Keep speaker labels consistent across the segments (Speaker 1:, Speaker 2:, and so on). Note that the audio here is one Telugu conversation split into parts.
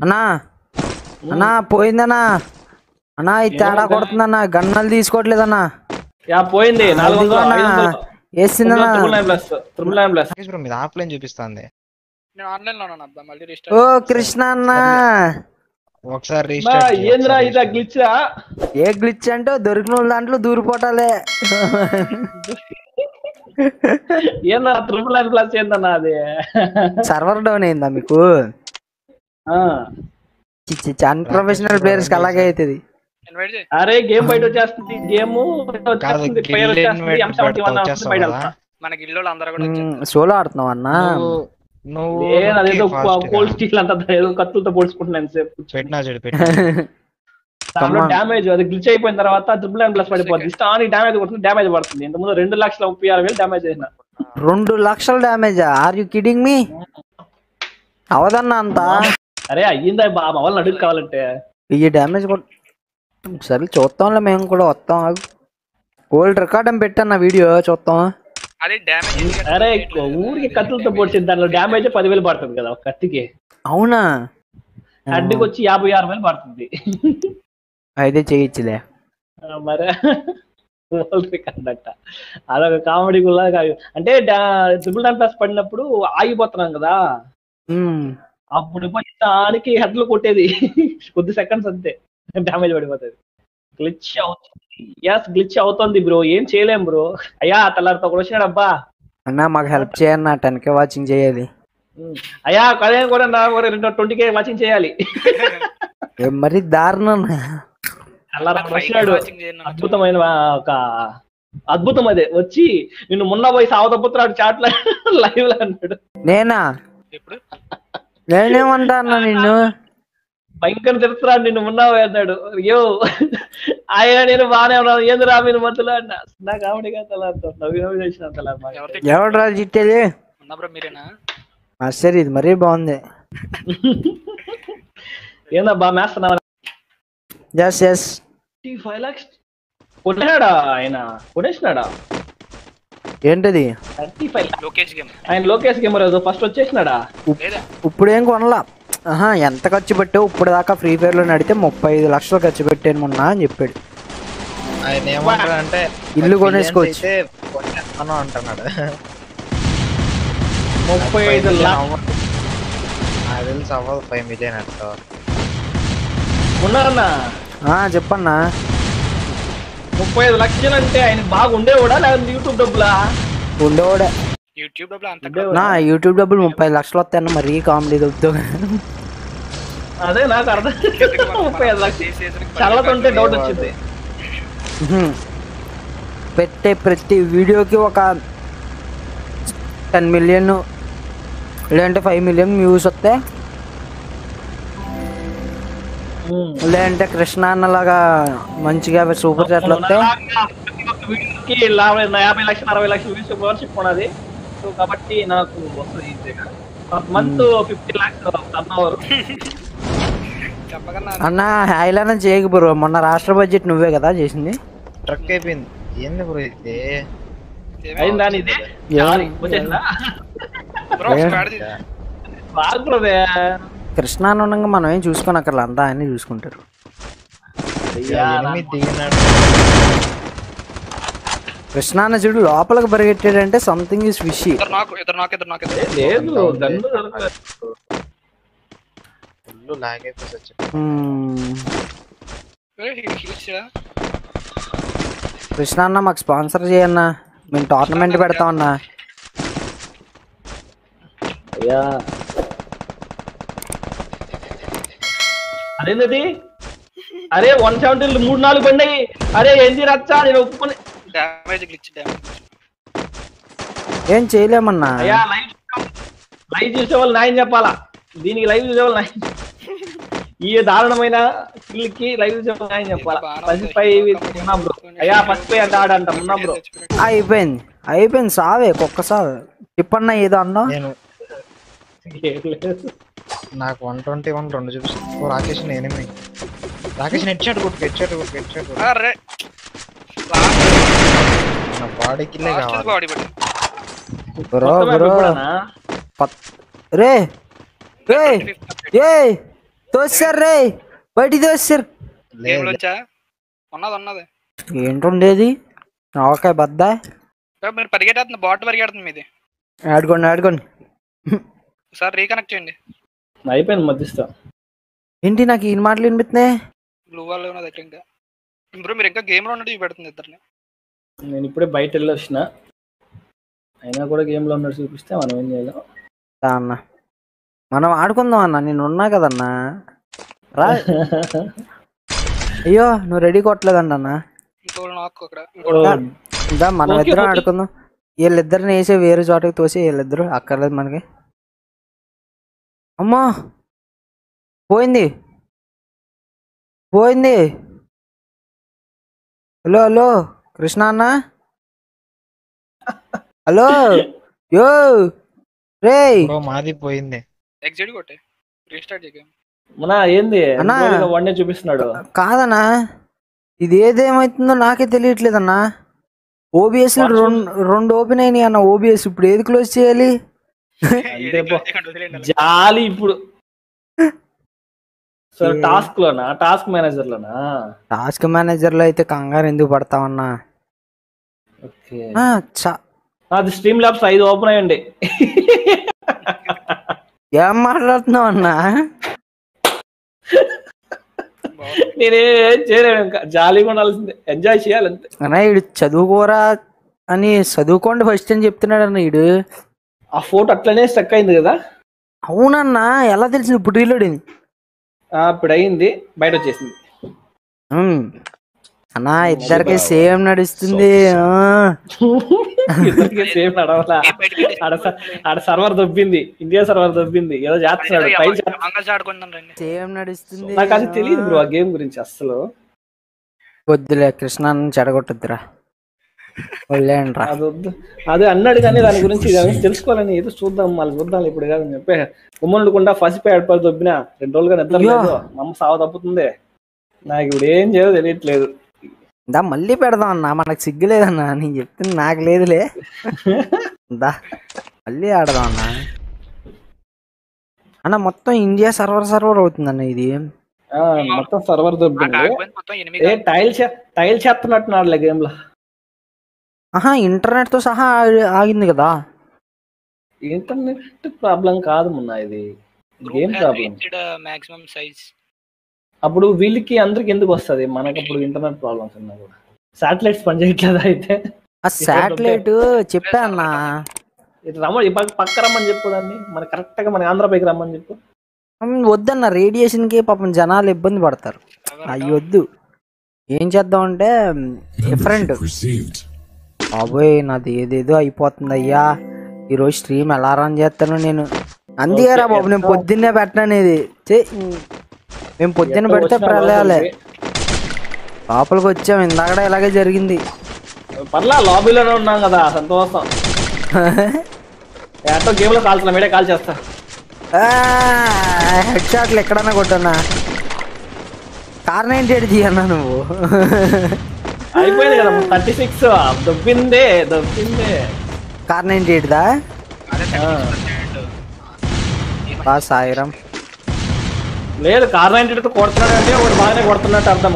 Speaker 1: అన్నా అన్నా పోయిందన్నా అన్నా ఈ తేడా కొడుతుందన్నా గన్నలు తీసుకోవట్లేదన్నా
Speaker 2: యా పోయింది నాలుగు వందలు
Speaker 1: అదిగోనా,
Speaker 2: ఐదు వందలు
Speaker 1: వేసిందన్నా
Speaker 2: triple nine plus triple nine plus
Speaker 3: bro మీద ఆఫ్లైన్ చూపిస్తుంది
Speaker 4: నేను ఆన్లైన్ లో ఉన్నాను అబ్బా మళ్ళీ
Speaker 1: ఓ
Speaker 4: రిస్టార్ట్
Speaker 1: కృష్ణ అన్న
Speaker 3: ఒకసారి
Speaker 2: బా,
Speaker 3: రీస్టార్ట్ చేయి,
Speaker 2: ఏంద్రా
Speaker 3: ఒకసారి
Speaker 2: ఇదా
Speaker 3: restart
Speaker 2: గ్లిచ్చా
Speaker 1: ఏ గ్లిచ్ అంటే దొరికిన వాళ్ళ దాంట్లో దూరిపోటాలే
Speaker 2: ఏందా త్రిబుల్ నైన్ ప్లస్ ఏందన్నా అది
Speaker 1: సర్వర్ డౌన్ అయిందా మీకు
Speaker 2: ఆ.
Speaker 1: అన్ప్రొఫెషనల్ ప్లేయర్స్ కి అలాగే అవుతుంది
Speaker 4: ఇన్వైట్ చేయి
Speaker 2: అరే గేమ్ బయట వచ్చేస్తుంది గేమ్
Speaker 3: కాదు
Speaker 2: వచ్చేస్తుంది ఫైర్
Speaker 3: గిల్
Speaker 2: వచ్చేస్తుంది ఎం సెవెంటీ వన్
Speaker 3: వచ్చేస్తావు
Speaker 2: బయట
Speaker 3: కదా
Speaker 4: మన గిల్లోళ్ళు అందరూ కూడా వచ్చారు
Speaker 1: సోలో ఆడుతున్నావు అన్నా
Speaker 3: నువ్వు- నువ్వు
Speaker 2: నేను అదేదో
Speaker 3: okay, fast
Speaker 2: కోల్డ్
Speaker 3: గా.
Speaker 2: స్టీల్ అంత ఏదో కత్తులతో పొడుచుకుంటున్నాను సేపు
Speaker 3: పెట్టినా చూడు పెట్టినా
Speaker 2: దాంట్లో
Speaker 1: Come on.
Speaker 2: డ్యామేజ్ అది గ్లిచ్ అయిపోయిన తర్వాత ట్రిపుల్ నైన్ ప్లస్ పడిపోతుంది ఇష్టానికి డ్యామేజ్ కొడుతుంది డ్యామేజ్ పడుతుంది ఇంత ముందు రెండు లక్షల ముప్పై ఆరు వేలు డ్యామేజ్ అయిన
Speaker 1: రెండు లక్షల damage are you kidding me అవదన్నా అంత
Speaker 2: అరే అయ్యిందా బా మా వాళ్ళని అడుగు కావాలంటే
Speaker 1: ఈ డ్యామేజ్ కూడా సరే చూస్తాంలే మేము కూడా వస్తాం ఓల్డ్ రికార్డ్ అని పెట్టాను వీడియో చూస్తాం
Speaker 4: అది డ్యామేజ్
Speaker 2: అరే ఊరికి కత్తులతో పొడిచింది దాంట్లో డ్యామేజ్ పదివేలు పడుతుంది కదా ఒక కత్తికి
Speaker 1: అవునా
Speaker 2: అడ్డుకి వచ్చి యాభై ఆరు వేలు పడుతుంది
Speaker 1: అయితే చేయొచ్చులే
Speaker 2: ఆ, మరే రికార్డ్ అంట అదొక కామెడీ కూడా కాదు అంటే ట్రిపుల్ నైన్ ప్లస్ పడినప్పుడు ఆగిపోతున్నాం కదా
Speaker 1: ఉమ్.
Speaker 2: అప్పుడు పోయి దానికి హెడ్లు కొట్టేది కొద్ది సెకండ్స్ అంతే డ్యామేజ్ పడిపోతుంది గ్లిచ్ అవుతుంది ఎస్ గ్లిచ్ అవుతుంది బ్రో ఏం చేయలేం బ్రో అయ్యా తెల్లారితో కూడా వచ్చినాడు అబ్బా
Speaker 1: అన్నా మాకు హెల్ప్ చేయన్న టెన్ కే వాచింగ్ చేయాలి
Speaker 2: ఉమ్. అయ్యా కదే కూడా నా ఒక రెండు ట్వంటీ కే వాచింగ్ చేయాలి
Speaker 1: ఏ మరి దారుణం
Speaker 2: తెల్లారి వచ్చినాడు
Speaker 4: వాచింగ్ చేయను
Speaker 2: అద్భుతమైన ఒక అద్భుతం అదే వచ్చి నిన్ను మొన్న పోయి సావతపుత్రాడు చాట్ల లైవ్ లో అన్నాడు
Speaker 1: నేనా
Speaker 4: ఎప్పుడు
Speaker 1: నేనేమంటా అన్నా నిన్ను
Speaker 2: భయంకర తిరుగుతున్నాడు నిన్ను మొన్న పోయి అన్నాడు అయ్యో ఆయన నేను బాగానే ఉన్నాను ఏంది రా మీరు మధ్యలో అన్న నా కామెడీగా తెల్లారితో నవ్వి నవ్వి చేసిన తెల్లారి మాకు.
Speaker 4: ఎవరితో
Speaker 1: ఎవడ్రా చిట్టేది
Speaker 4: ఉన్నా బ్రో మీరేనా
Speaker 1: ఆ, సరే ఇది మరీ బాగుంది
Speaker 2: ఏందబ్బా మేస్తున్నావా
Speaker 1: ఎస్ ఎస్
Speaker 2: ఫైవ్ లాక్స్ కొట్టినాడా ఆయన కొనేసినాడా
Speaker 1: ఏంటది
Speaker 2: థర్టీ ఫైవ్
Speaker 4: లోకేష్ గేమ్
Speaker 2: ఆయన లోకేష్ కెమెరా ఫస్ట్ వచ్చేసినాడా
Speaker 4: లేదా
Speaker 1: ఇప్పుడు ఏం కొనలా ఆహా ఎంత ఖర్చు పెట్టావు ఇప్పుడు దాకా ఫ్రీ ఫైర్ లో నడితే ముప్పై ఐదు లక్షలు ఖర్చు పెట్టాను మొన్న అని చెప్పాడు
Speaker 3: ఆయన ఏమంటాడు అంటే
Speaker 1: ఇల్లు కొనేసుకోవచ్చు.
Speaker 3: అయితే కొనేస్తాను అంటున్నాడు
Speaker 2: ముప్పై ఐదు
Speaker 3: Five million
Speaker 2: లాక్స్
Speaker 3: అవ్వదు. నాకు తెలిసి అవ్వదు ఫైవ్ మిలియన్ అట్లా
Speaker 2: ఉన్నారన్నా
Speaker 1: ఆ చెప్పన్నా
Speaker 2: ముప్పై ఐదు లక్షలు అంటే ఆయన బాగా ఉండేవాడా లేకపోతే యూట్యూబ్ డబ్బులా
Speaker 1: ఉండేవాడే
Speaker 4: యూట్యూబ్ డబ్బులు అంత
Speaker 2: ఉండేవాడా?
Speaker 1: నా యూట్యూబ్ డబ్బులు ముప్పై లక్షలు వస్తాయన్న మరీ కామెడీ దొబ్బుతో
Speaker 2: అదే నాకు అర్థం ముప్పై ఐదు లక్షలు చల్లతుంటే డౌట్ వచ్చింది
Speaker 1: పెట్టే ప్రతి వీడియోకి ఒక టెన్ మిలియన్ లేదంటే ఫైవ్ మిలియన్ వ్యూస్ వస్తే లేదంటే కృష్ణ అన్నలాగా మంచిగా సూపర్ చాట్లు వస్తే
Speaker 2: ప్రతి ఒక్క వీడియోకి యాభై యాభై లక్షలు అరవై లక్షలు వ్యూస్ మెంబర్షిప్ ఉన్నది సో కాబట్టి నాకు వస్తుంది ఈజీగా month fifty lakhs turn over
Speaker 4: చెప్పకన్నా
Speaker 1: అన్న హైలానా చేయకు బ్రో మొన్న రాష్ట్ర బడ్జెట్ నువ్వే కదా చేసింది
Speaker 3: ట్రక్ అయిపోయింది ఏంది బ్రో ఇది
Speaker 2: అయిందా ఇది
Speaker 1: ఏం-
Speaker 2: వచ్చేసిందా
Speaker 4: బ్రో స్క్వాడ్
Speaker 2: బాగుంది
Speaker 1: కృష్ణ అని ఉండగా మనం ఏం చూసుకోనక్కర్లా అంతా ఆయన చూసుకుంటారు
Speaker 3: ఎనిమిది దిగినాడు
Speaker 1: కృష్ణ అన్న చూడు లోపలికి పరిగెట్టాడంటే సంథింగ్ ఇస్ విషి
Speaker 4: ఇద్దరు నాకు ఇద్దరు నాకు ఇద్దరు నాకు ఇద్దరు
Speaker 2: లేదు గన్ను దొరకలేదు.
Speaker 3: ఫుల్ లాగ్ అయిపోయి వచ్చి
Speaker 4: హిల్స్
Speaker 1: కృష్ణ అన్న మాకు స్పాన్సర్ చేయన్నా మేము టోర్నమెంట్ పెడతామన్నా
Speaker 2: అయ్యా అదేంటది అరే వన్ సెవెంటీ మూడు నాలుగు బండి అరే ఏంది రచ్చా నేను ఒప్పుకొని
Speaker 4: డ్యామేజ్ గ్లిచ్ డ్యామేజ్
Speaker 1: ఏం చేయలేమన్నా
Speaker 2: అయ్యా లైవ్ లైవ్ చూసే వాళ్ళు నాయన చెప్పాలా దీనికి లైవ్ చూసే వాళ్ళు నాయన ఈ దారుణమైన skill కి లైవ్ చూసే వాళ్ళు నాయన చెప్పాలా ఫస్ట్ పై ఉన్నా బ్రో అయ్యా ఫస్ట్ పై అంటే ఆడంట ఉన్నా బ్రో
Speaker 1: అయిపోయింది అయిపోయింది సావే కుక్క సావే చెప్పన్నా ఏదో అన్నా
Speaker 3: నేను నాకు వన్ ట్వంటీ వన్ రెండు చూపిస్తుంది ఓ రాకేష్ ఎనిమిది రాకేష్ హెడ్ షాట్ కొట్టు హెడ్ షాట్ కొట్టు హెడ్ షాట్ కొట్టు
Speaker 4: అరే
Speaker 3: నా బాడీ కిల్లే కావాలి
Speaker 4: బాడీ బట్టి
Speaker 1: బ్రో
Speaker 2: మొత్తం
Speaker 1: బ్రో
Speaker 2: ఇప్పుడేనా?
Speaker 1: కొత్త- రే రే ఏ తోసారు రే బయటికి తోసారు
Speaker 4: గేమ్ వచ్చా ఉన్నది ఉన్నది
Speaker 1: ఏంటుండేది ఆవకాయ బద్దా
Speaker 4: ఏ, మీరు పరిగెట్టేస్తుంది బాట్ పరిగెడుతుంది మీది
Speaker 1: ఆడుకోండి ఆడుకోండి
Speaker 4: ఒకసారి రీకనెక్ట్ చేయండి
Speaker 2: అయిపోయింది మధ్యస్థం
Speaker 1: ఏంటి నాకు ఈ మాటలు వినిపిస్తున్నాయి
Speaker 4: బ్లూ వాళ్ళు ఉన్న దగ్గర ఇంకా బ్రో మీరు ఇంకా గేమ్ లో ఉన్నట్టు చూపెడుతుంది ఇద్దరిని
Speaker 2: నేను ఇప్పుడే బయట వెళ్ళి వచ్చిన అయినా కూడా game లో ఉన్నట్టు చూపిస్తే మనం ఏం చేయలేం
Speaker 1: రా అన్న మనం ఆడుకుందాం అన్న నేను ఉన్నా కదన్నా రా అయ్యో నువ్వు రెడీ కొట్టలేదండి అన్న
Speaker 4: ఇంకో నాకు అక్కడ
Speaker 2: ఓ,
Speaker 1: ఇంకా మనం
Speaker 2: ఓకే,
Speaker 1: ఇద్దరం
Speaker 2: ఓకే.
Speaker 1: ఆడుకుందాం వీళ్ళిద్దరిని వేసే వేరే చోటకి తోసి వీళ్ళిద్దరు అక్కర్లేదు మనకి అమ్మా పోయింది పోయింది హలో హలో కృష్ణ అన్న హలో యో రే
Speaker 3: బ్రో మాది పోయింది
Speaker 4: ఎగ్జిట్ కొట్టే రీస్టార్ట్ చేయ
Speaker 2: మన ఏంది
Speaker 1: అన్నా.
Speaker 2: వన్ డే చూపిస్తున్నాడు
Speaker 1: కాదన్నా ఇది ఏదేమవుతుందో నాకే తెలియట్లేదన్నా ఓబిఎస్ రెండు రెండు ఓపెన్ అయినాయి అన్న ఓబిఎస్ ఇప్పుడు ఏది క్లోజ్ చేయాలి
Speaker 2: అంతే పో. జాలి ఇప్పుడు సో
Speaker 1: ఏ-
Speaker 2: టాస్క్ లోనా టాస్క్ మేనేజర్ లోనా
Speaker 1: టాస్క్ మేనేజర్ లో అయితే కంగారు ఎందుకు పడతావన్నా
Speaker 2: ఓకే
Speaker 1: ఆ, చ-
Speaker 2: అది స్ట్రీమ్ ల్యాబ్స్ ఐదు ఓపెన్ అయ్యండి
Speaker 1: ఏం మాట్లాడుతున్నావు అన్నా
Speaker 2: నేనేం చేయలేను ఇంకా జాలీగా ఉండాల్సిందే ఎంజాయ్ చేయాలంతే
Speaker 1: అన్నా ఈడు చదువుకోరా అని చదువుకోండి ఫస్ట్ అని చెప్తున్నాడు అన్న ఈడు
Speaker 2: ఆ ఫోటో అట్లనే స్టక్ అయింది కదా
Speaker 1: అవునన్నా ఎలా తెలిసింది ఇప్పుడు రీలోడ్ అయింది
Speaker 2: ఆ, ఇప్పుడు అయింది బయట వచ్చేసింది
Speaker 1: ఉమ్. అన్నా ఇద్దరికి సేమ్ నడుస్తుంది ఆ.
Speaker 2: ఇద్దరికి సేమ్ నడవలా ఆడ స- ఆడ సర్వర్ దొబ్బింది ఇండియా సర్వర్ దొబ్బింది ఏదో చేస్తున్నాడు ట్రై చేస్తున్నాడు
Speaker 4: అంగస్ ఆడుకుందాం రండి
Speaker 1: సేమ్ నడుస్తుంది
Speaker 2: నాకు అది తెలియదు బ్రో ఆ గేమ్ గురించి అస్సలు
Speaker 1: వద్దులే కృష్ణ చెడగొట్టద్దురా వదిలేయండిరా
Speaker 2: అది వద్దు అది అన్నాడు కానీ దాని గురించి దాని గురించి తెలుసుకోవాలని ఏదో చూద్దాం మళ్ళీ చూద్దాం ఇప్పుడు కాదు అని చెప్పి ఉమ్మలుకుండా ఫస్ట్ ఏడుపాలు దొబ్బినా రెండు రోజులుగా నిద్ర
Speaker 1: అయ్యో.
Speaker 2: లేదు మా అమ్మ సావ తప్పుతుంది నాకు ఇప్పుడు ఏం చేయాలో తెలియట్లేదు
Speaker 1: దా మళ్ళీ పెడదాం అన్న మనకు సిగ్గు లేదన్నా నేను చెప్తుంది నాకు లేదులే దా మళ్ళీ ఆడదాం అన్న అన్న మొత్తం ఇండియా సర్వర్ సర్వర్ అవుతుందన్న ఇది
Speaker 2: ఆ, మొత్తం సర్వర్ దొబ్బింది
Speaker 4: కాకపోతే మొత్తం
Speaker 2: ఏ
Speaker 4: ఎనిమిది
Speaker 2: టైల్ చే- టైల్ చేస్తున్నట్టున్నాడులే గేమ్ లో
Speaker 1: ఆహా ఇంటర్నెట్ తో సహా ఆగి- ఆగింది కదా
Speaker 2: ఇంటర్నెట్ ప్రాబ్లం కాదు మొన్న ఇది గేమ్ ప్రాబ్లం
Speaker 4: మాక్సిమం సైజ్
Speaker 2: అప్పుడు వీళ్ళకి అందరికి ఎందుకు వస్తది మనకి అప్పుడు ఇంటర్నెట్ ప్రాబ్లమ్స్ ఉన్నా కూడా సాటిలైట్స్ పనిచేయట్లేదా అయితే
Speaker 1: ఆ శాటిలైట్ చెప్పా అన్న
Speaker 2: ఇటు రమ్మని ఈ పక్క- పక్క రమ్మని చెప్పు దాన్ని మన కరెక్ట్ గా మన ఆంధ్ర పైకి రమ్మని చెప్పు
Speaker 1: ఉమ్, వద్దన్న రేడియేషన్ కి పాపం జనాలు ఇబ్బంది పడతారు అయ్యి వద్దు ఏం చేద్దాం అంటే డిఫరెంట్
Speaker 5: Received.
Speaker 1: బాబోయ్ నాది ఏదేదో అయిపోతుంది అయ్యా ఈరోజు స్ట్రీమ్ ఎలా రన్ చేస్తాను నేను అందుకేరా బాబు నేను పొద్దున్నే పెట్టననేది ఛీ, మేము పొద్దున్న
Speaker 2: ఎక్కడ
Speaker 1: పెడితే
Speaker 2: వచ్చినా
Speaker 1: ప్రళయాలే
Speaker 2: లోపలికి.
Speaker 1: లోపలికి వచ్చాం ఇందాక ఇలాగే జరిగింది
Speaker 2: పర్లా లాబీలోనే ఉన్నాం కదా సంతోషం ఎట్టో గేమ్ లో కాల్చున్నా మీడే కాల్ చేస్తా
Speaker 1: హెడ్ షాట్లు ఎక్కడన్నా కొట్టన్నా కార్ నైన్టీ ఎయిట్ తీయన్నా నువ్వు
Speaker 2: అయిపోయింది కదా థర్టీ సిక్స్ దొబ్బిందే దొబ్బిందే
Speaker 1: కార్ నైన్టీ ఎయిట్ దా
Speaker 2: ఆ.
Speaker 1: బా సాయిరం
Speaker 2: లేదు కార్ నైన్టీ తో కొడుతున్నాడు అంటే ఒకటి బాగానే కొడుతున్నట్టు అర్థం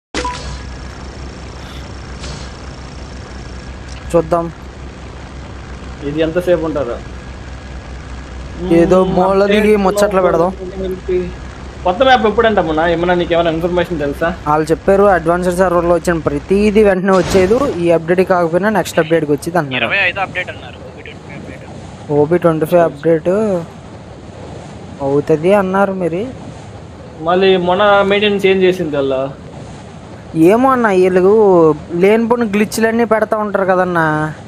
Speaker 1: చూద్దాం
Speaker 2: ఇది ఎంతసేపు ఉంటారు
Speaker 1: ఏదో మూల దిగి ముచ్చట్లు పెడదాం
Speaker 2: కొత్త మ్యాప్ ఎప్పుడంట మొన్న ఏమన్నా నీకు ఏమైనా ఇన్ఫర్మేషన్ తెలుసా
Speaker 1: వాళ్ళు చెప్పారు అడ్వాన్స్డ్ సర్వర్ లో వచ్చిన ప్రతిదీ వెంటనే వచ్చేది ఈ అప్డేట్ కాకపోయినా నెక్స్ట్ అప్డేట్ కి వచ్చింది అన్నారు
Speaker 4: ఇరవై ఐదు అప్డేట్ అన్నారు update
Speaker 1: OB twenty five update అవుతుంది అన్నారు మరి
Speaker 2: మళ్ళీ మొన్న మెయింటెనెన్స్ ఏం చేసింది అలా
Speaker 1: ఏమో అన్న వీళ్ళు లేనిపోయిన గ్లిచ్లన్నీ పెడతా ఉంటారు కదన్నా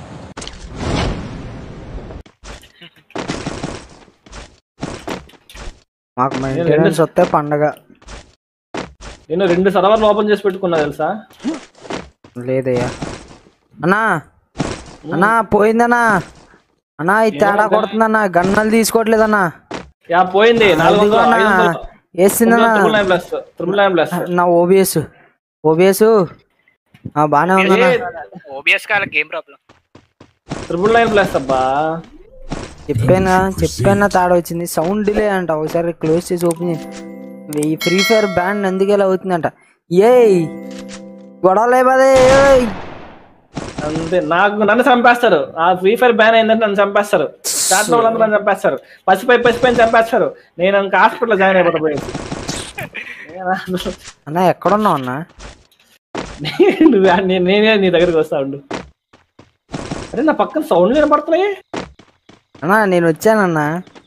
Speaker 1: మాకు మెయింటెనెన్స్ వస్తే పండగ
Speaker 2: నేను రెండు సర్వర్లు ఓపెన్ చేసి పెట్టుకున్నా తెలుసా
Speaker 1: లేదయ్యా అన్నా అన్నా పోయిందన్నా అన్నా ఇది తేడా కొడుతుందన్నా గన్నలు తీసుకోవట్లేదన్నా
Speaker 2: యా పోయింది నాలుగు వందలు
Speaker 1: అన్నా
Speaker 2: ఐదు వందలు
Speaker 1: వేసిందన్నా
Speaker 2: triple nine plus triple nine plus
Speaker 1: నా ఓబిఎస్ ఓబిఎస్ బానే ఉందన్నా
Speaker 4: ఓబిఎస్ కాల game problem
Speaker 2: triple nine plus అబ్బా
Speaker 1: చెప్పానా చెప్పానా తేడా వచ్చింది సౌండ్ డిలే అంట ఒకసారి క్లోజ్ చేసి ఓపెన్ చేసి ఈ ఫ్రీ ఫైర్ బ్యాండ్ అందుకే ఇలా అవుతుందంట ఏయ్ గొడవలే పదే ఏయ్
Speaker 2: అంతే నాకు నన్ను చంపేస్తారు ఆ ఫ్రీ ఫైర్ బ్యాన్ అయిందంటే నన్ను చంపేస్తారు చాట్ లో వాళ్ళందరూ నన్ను చంపేస్తారు పసిపై పసిపై చంపేస్తారు నేను ఇంకా హాస్పిటల్ జాయిన్ అయిపోతా పోయేసి
Speaker 1: అన్న ఎక్కడున్నావు అన్న
Speaker 2: నువ్వు ఆ- నే- నేనే నీ దగ్గరికి వస్తా ఉండు అరే నా పక్కన సౌండ్ వినపడుతున్నాయి
Speaker 1: అన్నా నేను వచ్చానన్నా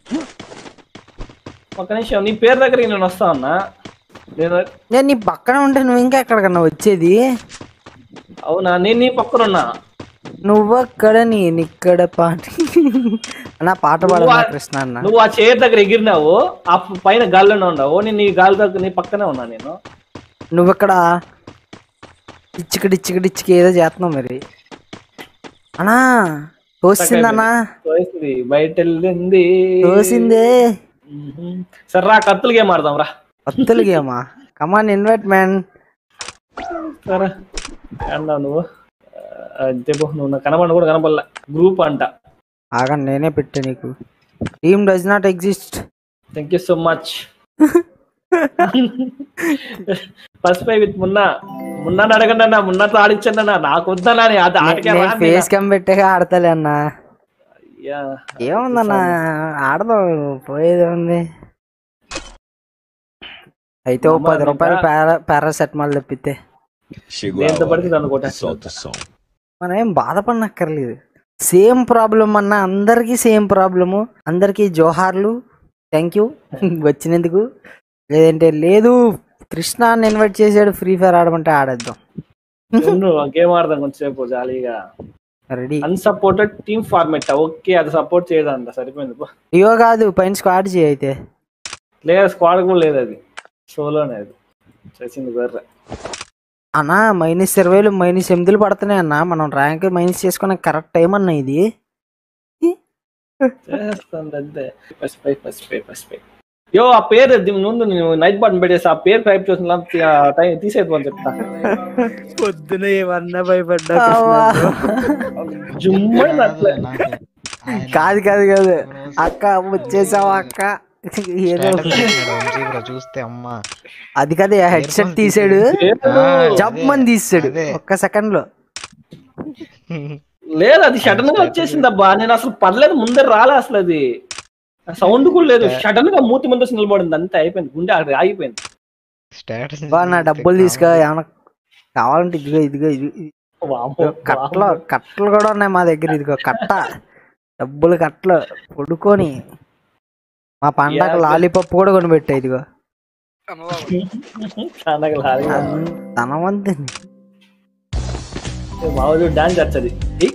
Speaker 2: ఒక్క నిమిషం నీ పేరు దగ్గరికి నేను వస్తా ఉన్నా నేను
Speaker 1: నేను నీ పక్కన ఉంటే నువ్వు ఇంకా ఎక్కడికన్నా వచ్చేది
Speaker 2: అవునా నేను నీ పక్కన ఉన్నా
Speaker 1: నువ్వక్కడ నేను ఇక్కడ పాట అన్న పాట పాడన్నా
Speaker 2: నువ్వు ఆ-
Speaker 1: కృష్ణ అన్న
Speaker 2: నువ్వు ఆ చైర్ దగ్గర ఎగిరినావు ఆ పైన గాల్లోనే ఉన్నావు నేను నీ గాలి దగ్గర నీ పక్కనే ఉన్నా నేను
Speaker 1: నువ్వెక్కడ ఇచ్చిక డిచ్చిక డిచ్చిక ఏదో చేస్తున్నావు మరి అన్నా తోసిందన్నా
Speaker 2: తోసింది బయట వెళ్ళింది
Speaker 1: తోసిందే
Speaker 2: మ్మ్. సరే రా కత్తులు గేమ్ ఆడదాం రా
Speaker 1: అత్తులు గేమా కమాన్ ఇన్వైట్ మ్యాన్
Speaker 2: సరే అన్నావు నువ్వు ఆ, చెప్పు నువ్వు నాకు కనబడి కూడా కనబడలే గ్రూప్ అంట
Speaker 1: ఆగండి నేనే పెట్టా నీకు team does not exist
Speaker 2: thank you so much first pie with Munna Munna అడగండి అన్న మున్నతో ఆడించండి అన్న నాకు వద్దన్నా నేను అది ఆటకే
Speaker 1: నేను
Speaker 2: రాను
Speaker 1: ఫేస్ కమ్ పెట్టాక ఆడతాలే అన్న
Speaker 2: యా.
Speaker 1: ఏముందన్న ఆడదాం పోయేది ఉంది అయితే ఓ పది రూపాయలు పారా పారాసెటమాల్ తప్పితే
Speaker 5: Chegou
Speaker 2: దేంతో
Speaker 5: a
Speaker 2: పడితే
Speaker 5: hora.
Speaker 2: దాన్ని కొట్టేస్తా
Speaker 5: Solta o som.
Speaker 1: మనం ఏం బాధపడనక్కర్లేదు సేమ్ ప్రాబ్లం అన్న అందరికీ సేమ్ ప్రాబ్లము అందరికీ జోహార్లు థ్యాంక్ యూ వచ్చినందుకు లేదంటే లేదు కృష్ణ ఇన్వైట్ చేసాడు ఫ్రీ ఫైర్ ఆడమంటే ఆడేద్దాం
Speaker 2: ఉండు, ఆ గేమ్ ఆడదాం కొంచెంసేపు జాలీగా
Speaker 1: ready
Speaker 2: unsupported team format okay అది సపోర్ట్ చేయదంట సరిపోయింది పో.
Speaker 1: అయ్యో కాదు పైన స్క్వాడ్ చేయి అయితే
Speaker 2: లేదు స్క్వాడ్ కూడా లేదు అది సోలోనే అది చేసింది బర్రె
Speaker 1: అన్నా మైనస్ ఇరవైలు మైనస్ ఎనిమిదిలు పడుతున్నాయి అన్న మనం ర్యాంక్ మైనస్ చేసుకునే కరెక్ట్ టైం అన్న ఇది
Speaker 2: చేస్తుంది అంతే పసిపై పసిపై పసిపై యో ఆ పేరు ది- ముందు నేను నైట్ బటన్ పెట్టేసి ఆ పేరు టైప్ చేసిన టైం తీసేద్దామని చెప్తా
Speaker 1: పొద్దున ఏమన్నా భయపడ్డా
Speaker 2: జుమ్మని అట్లే
Speaker 1: కాదు కాదు కాదు అక్క వచ్చేసావు అక్క ఏదో
Speaker 3: బ్రో చూస్తే అమ్మా
Speaker 1: అది కదా హెడ్ సెట్ తీసాడు జంప్ మని తీసాడు
Speaker 3: అదే.
Speaker 1: ఒక్క సెకండ్ లో
Speaker 2: లేదు అది సడన్ గా వచ్చేసింది అబ్బా నేను అసలు పర్లేదు ముందే రాలే అసలు అది సౌండ్ కూడా లేదు సడన్ గా మూతి ముందు వచ్చి నిలబడింది అంతే అయిపోయింది గుండె అక్కడ ఆగిపోయింది
Speaker 3: స్టేటస్
Speaker 1: బా నా డబ్బులు తీసుకో ఏమన్నా కావాలంటే ఇదిగో ఇదిగో ఇది ఇది.
Speaker 2: వామ్మో,
Speaker 1: కట్టలు కట్టలు కూడా ఉన్నాయి మా దగ్గర ఇదిగో కట్ట డబ్బులు కట్టలు కొడుకొని మా పండగ లాలీపప్ కూడా కొనిపెట్టా ఇదిగో
Speaker 4: అమ్మబాబు
Speaker 2: చాలా లారీ.
Speaker 1: ధనవంతుని
Speaker 2: మామూలు డాన్స్ వచ్చది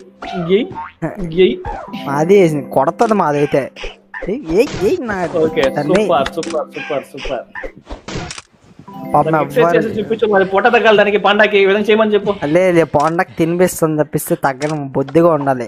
Speaker 1: మాది కొడతది మాదైతే ఏయ్, ఏయ్, ఏయ్, నా
Speaker 2: ఓకే
Speaker 1: తల్లి.
Speaker 2: సూపర్ సూపర్ సూపర్ సూపర్
Speaker 1: పాపం ఎవ్వరు
Speaker 2: చూపించు మరి పొట్ట తగ్గాలి దానికి పండగకి ఈ విధంగా చేయమని చెప్పు
Speaker 1: లే లే పండగ తినిపిస్తుంది తప్పిస్తే తగ్గను బొద్దుగా ఉండాలి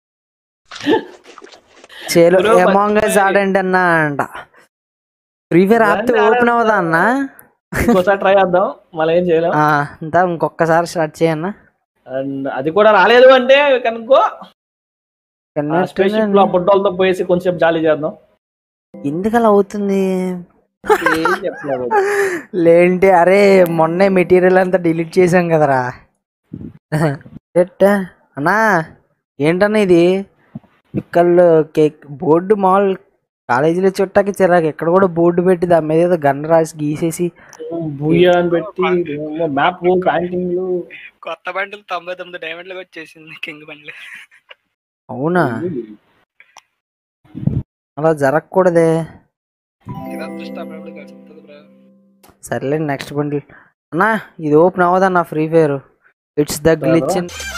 Speaker 1: చేలో
Speaker 2: Bro,
Speaker 1: ఎమాంగస్
Speaker 2: మర్చిపోయి.
Speaker 1: ఆడండి అన్న అంట ఫ్రీ ఫైర్ ఆపితే
Speaker 2: దాన్ని
Speaker 1: ఓపెన్ అవ్వదా అన్న
Speaker 2: ఇంకోసారి ట్రై చేద్దాం మళ్ళీ ఏం చేయలేం
Speaker 1: ఆ, ఇంతా ఇంకొకసారి స్టార్ట్ చేయన్న
Speaker 2: అండ్ అది కూడా రాలేదు అంటే కనుక్కో స్పేస్ షిప్ లో ఆ బుడ్డలతో పోయేసి కొంచెం జాలీ చేద్దాం
Speaker 1: ఎందుకు అలా అవుతుంది
Speaker 2: ఏం చెప్పలేదు
Speaker 1: లేంటి అరే మొన్నే మెటీరియల్ అంతా డిలీట్ చేసాం కదరా ఎట్టా? అన్నా ఏంటన్నా ఇది పిక్కల్లో కేక్ బోర్డు మాల్ కాలేజీలో చుట్టాకి చిరాకు ఎక్కడ కూడా బోర్డు పెట్టి దాని మీద ఏదో గన్ రాసి గీసేసి
Speaker 2: బుయ్యా అని పెట్టి మ్యాప్ ప్యాంటింగ్లు
Speaker 4: కొత్త బండ్లు తొంభై తొమ్మిది డైమండ్లకు వచ్చేసింది కింగ్ బండ్లు
Speaker 1: అవునా అలా జరగకూడదే
Speaker 4: ఇది అదృష్టం కలుస్తుంది బ్రో
Speaker 1: సర్లే నెక్స్ట్ బండిల్ అన్నా ఇది ఓపెన్ అవ్వదన్నా free fire it's the glitch